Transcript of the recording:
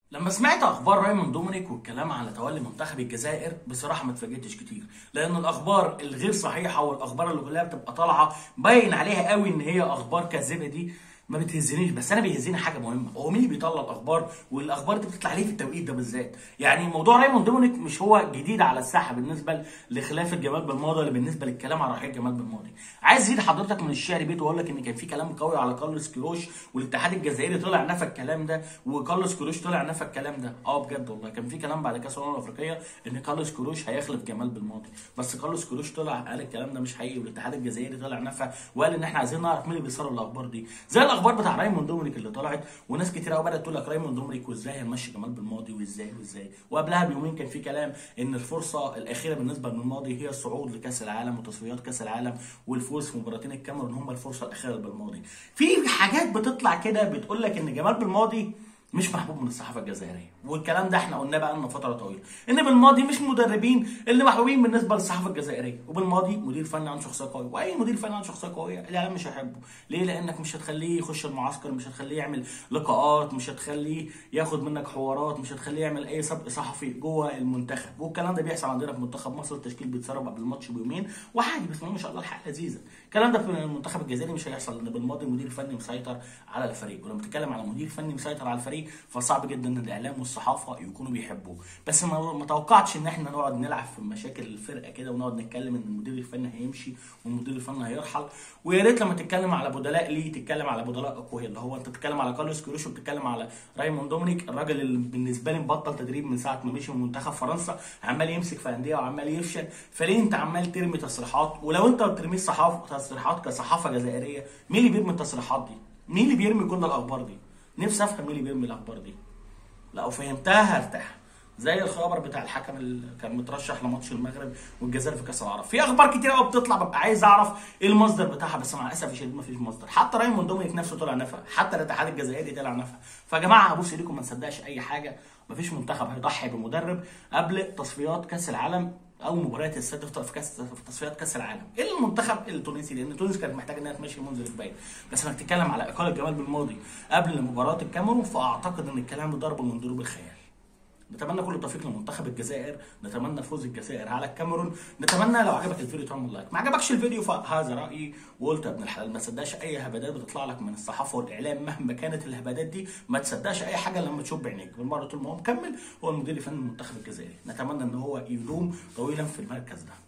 لما سمعت اخبار رايموند دومينيك والكلام على تولي منتخب الجزائر بصراحه ما اتفاجئتش كتير لان الاخبار الغير صحيحه والاخبار اللي كلها بتبقى طالعه باين عليها قوي ان هي اخبار كاذبه دي ما بتهزنيش بس انا بيهزني حاجه مهمه هو مين اللي بيطلع الاخبار والاخبار دي بتطلع ليه في التوقيت ده بالذات يعني موضوع رايموند دومينيك مش هو جديد على الساحه بالنسبه لخلافه جمال بالماضي ولا بالنسبه للكلام على رحيل جمال بالماضي عايز ازيد حضرتك من الشعر بيت واقول لك ان كان في كلام قوي على كارلوس كيروش والاتحاد الجزائري طلع نفى الكلام ده وكارلوس كيروش طلع نفى الكلام ده اه بجد والله كان في كلام بعد كاس الامم الافريقيه ان كارلوس كيروش هيخلف جمال بالماضي بس كارلوس كيروش طلع قال الكلام ده مش حقيقي والاتحاد الجزائري طلع نفى وقال ان احنا عايزين نعرف مين اللي بيصدر الاخبار دي زي الاخبار بتاع رايموند دومينيك اللي طلعت وناس كتير قوي بدات تقول لك رايموند دومينيك وازاي هنمشي جمال بالماضي وازاي وازاي وقبلها بيومين كان في كلام ان الفرصه الاخيره بالنسبه للماضي هي الصعود لكاس العالم وتصفيات كاس العالم والفوز في مباراتين الكاميرون هم الفرصه الاخيره بالماضي في حاجات بتطلع كده بتقول لك ان جمال بالماضي مش محبوب من الصحافه الجزائريه والكلام ده احنا قلناه بقى لنا فتره طويله ان بالماضي مش مدربين اللي محبوبين بالنسبه للصحافه الجزائريه وبالماضي مدير فني عنده شخصيه قويه واي مدير فني عنده شخصيه قويه الاعلام مش هيحبه ليه لانك مش هتخليه يخش المعسكر مش هتخليه يعمل لقاءات مش هتخليه ياخد منك حوارات مش هتخليه يعمل اي سبق صحفي جوه المنتخب والكلام ده بيحصل عندنا في منتخب مصر التشكيل بيتسرب قبل الماتش بيومين وعادي بس ما شاء الله الحلقه لذيذه الكلام ده في المنتخب الجزائري مش هيحصل لان بالماضي مدير فني مسيطر على الفريق ولما تتكلم على مدير فني مسيطر على الفريق فصعب جدا ان الاعلام والصحافه يكونوا بيحبوه بس ما ما توقعتش ان احنا نقعد نلعب في مشاكل الفرقه كده ونقعد نتكلم ان المدير الفني هيمشي والمدير الفني هيرحل ويا ريت لما تتكلم على بدلاء ليه تتكلم على بدلاء اقوياء اللي هو انت بتتكلم على كارلوس كيروش وبتتكلم على رايموند دومينيك الراجل اللي بالنسبه لي مبطل تدريب من ساعه ما مشي من منتخب فرنسا عمال يمسك في انديه وعمال يفشل فليه انت عمال ترمي تصريحات ولو انت ما بترميش صحافه تصريحات كصحافه جزائريه مين اللي بيرمي التصريحات دي؟ مين اللي بيرمي كل الاخبار دي؟ نفسي افهم مين اللي بيرمي الاخبار دي لو فهمتها هرتاح زي الخبر بتاع الحكم اللي كان مترشح لماتش المغرب والجزائر في كاس العرب في اخبار كتير قوي بتطلع ببقى عايز اعرف ايه المصدر بتاعها بس مع الاسف الشديد مفيش مصدر حتى رايموند دومينيك نفسه طلع نفى حتى الاتحاد الجزائري طلع نفى فيا جماعه ابوس ايديكم ما نصدقش اي حاجه مفيش منتخب هيضحي بمدرب قبل تصفيات كاس العالم او مباريات السادسه في كاس في تصفيات كاس العالم الا المنتخب التونسي لان تونس كانت محتاجه انها تمشي منذ البدايه بس انك تتكلم على اقاله جمال بالماضي قبل مباراه الكاميرون فاعتقد ان الكلام ده ضرب من ضروب الخيال نتمنى كل التوفيق لمنتخب الجزائر نتمنى فوز الجزائر على الكاميرون نتمنى لو عجبك الفيديو تعمل لايك ما عجبكش الفيديو فهذا رايي وقلت يا ابن الحلال ما تصدقش اي هبدات بتطلع لك من الصحافه والاعلام مهما كانت الهبدات دي ما تصدقش اي حاجه لما تشوف بعينيك بالمره طول ما هو مكمل هو المدير الفني للمنتخب الجزائري نتمنى ان هو يدوم طويلا في المركز ده